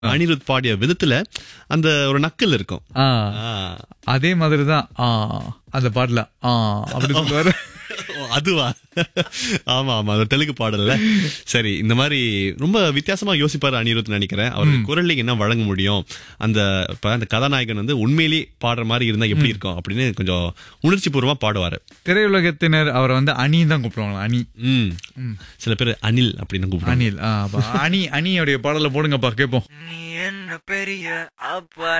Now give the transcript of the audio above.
அனிருத் பாடிய விதத்துல அந்த ஒரு நக்கல் இருக்கும் ஆ, ஆ. அதே மாதிரிதான் ஆ அந்த பாட்டுல ஆ அப்படி சொல்லுவாரு ஓ, அதுவா ஆமா ஆமா அந்த தெலுங்கு பாடல்ல சரி இந்த மாதிரி ரொம்ப வித்தியாசமா யோசிப்பாரு அனிருத் நினைக்கிறேன் அவர் குரலுக்கு என்ன வழங்க முடியும் அந்த இப்ப அந்த கதாநாயகன் வந்து உண்மையிலேயே பாடுற மாதிரி இருந்தா எப்படி இருக்கும் அப்படின்னு கொஞ்சம் உணர்ச்சி பூர்வமா பாடுவாரு திரையுலகத்தினர் அவரை வந்து அணின்னு தான் கூப்பிடுவாங்க அணி ம் சில பேர் அனில் அப்படின்னு கூப்பிடுவாங்க அணில் ஆ, அப்ப அணி அணியோடைய பாடலை போடுங்கப்பா கேட்போம் நீ என்ன பெரிய அப்பா